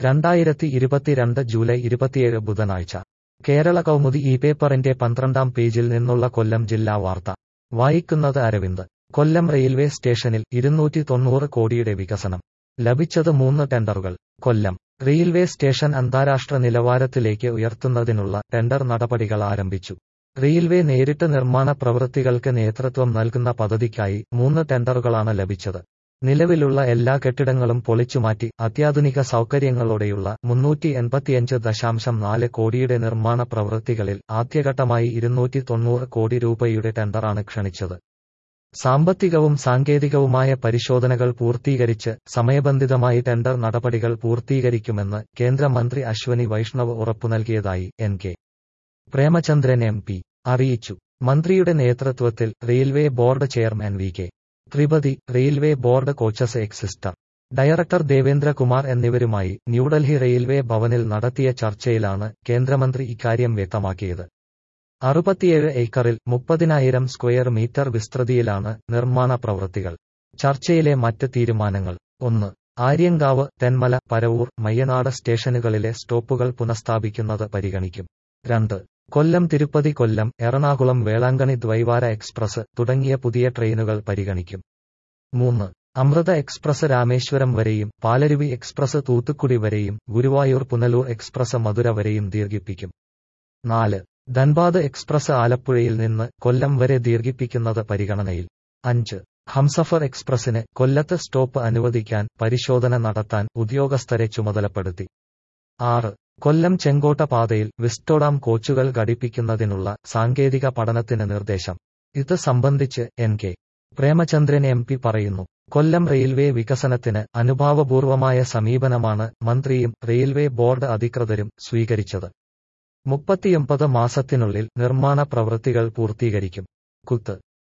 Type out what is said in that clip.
രണ്ടായിരത്തി ഇരുപത്തിരണ്ട് ജൂലൈ ഇരുപത്തിയേഴ് ബുധനാഴ്ച കേരള കൗമുദി ഈ പേപ്പറിന്റെ പന്ത്രണ്ടാം പേജിൽ നിന്നുള്ള കൊല്ലം ജില്ലാ വാർത്ത വായിക്കുന്നത് അരവിന്ദ് കൊല്ലം റെയിൽവേ സ്റ്റേഷനിൽ ഇരുന്നൂറ്റി തൊണ്ണൂറ് കോടിയുടെ വികസനം ലഭിച്ചത് മൂന്ന് ടെൻഡറുകൾ കൊല്ലം റെയിൽവേ സ്റ്റേഷൻ അന്താരാഷ്ട്ര നിലവാരത്തിലേക്ക് ഉയർത്തുന്നതിനുള്ള ടെൻഡർ നടപടികൾ ആരംഭിച്ചു റെയിൽവേ നേരിട്ട് നിർമ്മാണ പ്രവൃത്തികൾക്ക് നേതൃത്വം നൽകുന്ന പദ്ധതിക്കായി മൂന്ന് ടെൻഡറുകളാണ് ലഭിച്ചത് നിലവിലുള്ള എല്ലാ കെട്ടിടങ്ങളും പൊളിച്ചുമാറ്റി അത്യാധുനിക സൗകര്യങ്ങളോടെയുള്ള മുന്നൂറ്റി എൺപത്തിയഞ്ച് ദശാംശം നാല് കോടിയുടെ നിർമ്മാണ പ്രവൃത്തികളിൽ ആദ്യഘട്ടമായി ഇരുന്നൂറ്റി തൊണ്ണൂറ് കോടി രൂപയുടെ ടെൻഡറാണ് ക്ഷണിച്ചത് സാമ്പത്തികവും സാങ്കേതികവുമായ പരിശോധനകൾ പൂർത്തീകരിച്ച് സമയബന്ധിതമായി ടെൻഡർ നടപടികൾ പൂർത്തീകരിക്കുമെന്ന് കേന്ദ്രമന്ത്രി അശ്വനി വൈഷ്ണവ് ഉറപ്പു നൽകിയതായി N K Premachandran M P അറിയിച്ചു മന്ത്രിയുടെ നേതൃത്വത്തിൽ railway board chairman V K Tripathi railway board coaches എക്സിസ്റ്റർ ഡയറക്ടർ ദേവേന്ദ്രകുമാർ എന്നിവരുമായി ന്യൂഡൽഹി റെയിൽവേ ഭവനിൽ നടത്തിയ ചർച്ചയിലാണ് കേന്ദ്രമന്ത്രി ഇക്കാര്യം വ്യക്തമാക്കിയത് അറുപത്തിയേഴ് ഏക്കറിൽ മുപ്പതിനായിരം സ്ക്വയർ മീറ്റർ വിസ്തൃതിയിലാണ് നിർമ്മാണ പ്രവൃത്തികൾ ചർച്ചയിലെ മറ്റ് തീരുമാനങ്ങൾ ഒന്ന് ആര്യങ്കാവ് തെന്മല പരവൂർ മയ്യനാട് സ്റ്റേഷനുകളിലെ സ്റ്റോപ്പുകൾ പുനഃസ്ഥാപിക്കുന്നത് പരിഗണിക്കും രണ്ട് കൊല്ലം തിരുപ്പതി കൊല്ലം എറണാകുളം വേളാങ്കണി ദ്വൈവാര എക്സ്പ്രസ് തുടങ്ങിയ പുതിയ ട്രെയിനുകൾ പരിഗണിക്കും മൂന്ന് അമൃത എക്സ്പ്രസ് രാമേശ്വരം വരെയും പാലരുവി എക്സ്പ്രസ് തൂത്തുക്കുടി വരെയും ഗുരുവായൂർ പുനലൂർ എക്സ്പ്രസ് മധുര വരെയും ദീർഘിപ്പിക്കും നാല് ധൻബാദ് എക്സ്പ്രസ് ആലപ്പുഴയിൽ നിന്ന് കൊല്ലം വരെ ദീർഘിപ്പിക്കുന്നത് പരിഗണനയിൽ അഞ്ച് ഹംസഫർ എക്സ്പ്രസിന് കൊല്ലത്ത് സ്റ്റോപ്പ് അനുവദിക്കാൻ പരിശോധന നടത്താൻ ഉദ്യോഗസ്ഥരെ ചുമതലപ്പെടുത്തി ആറ് കൊല്ലം ചെങ്കോട്ട പാതയിൽ വിസ്റ്റോഡാം കോച്ചുകൾ ഘടിപ്പിക്കുന്നതിനുള്ള സാങ്കേതിക പഠനത്തിന് നിർദ്ദേശം ഇത് സംബന്ധിച്ച് N K Premachandran M P പറയുന്നു കൊല്ലം റെയിൽവേ വികസനത്തിന് അനുഭാവപൂർവമായ സമീപനമാണ് മന്ത്രിയും റെയിൽവേ ബോർഡ് അധികൃതരും സ്വീകരിച്ചത് മുപ്പത്തിയൊമ്പത് മാസത്തിനുള്ളിൽ നിർമ്മാണ പ്രവൃത്തികൾ പൂർത്തീകരിക്കും കുത്ത്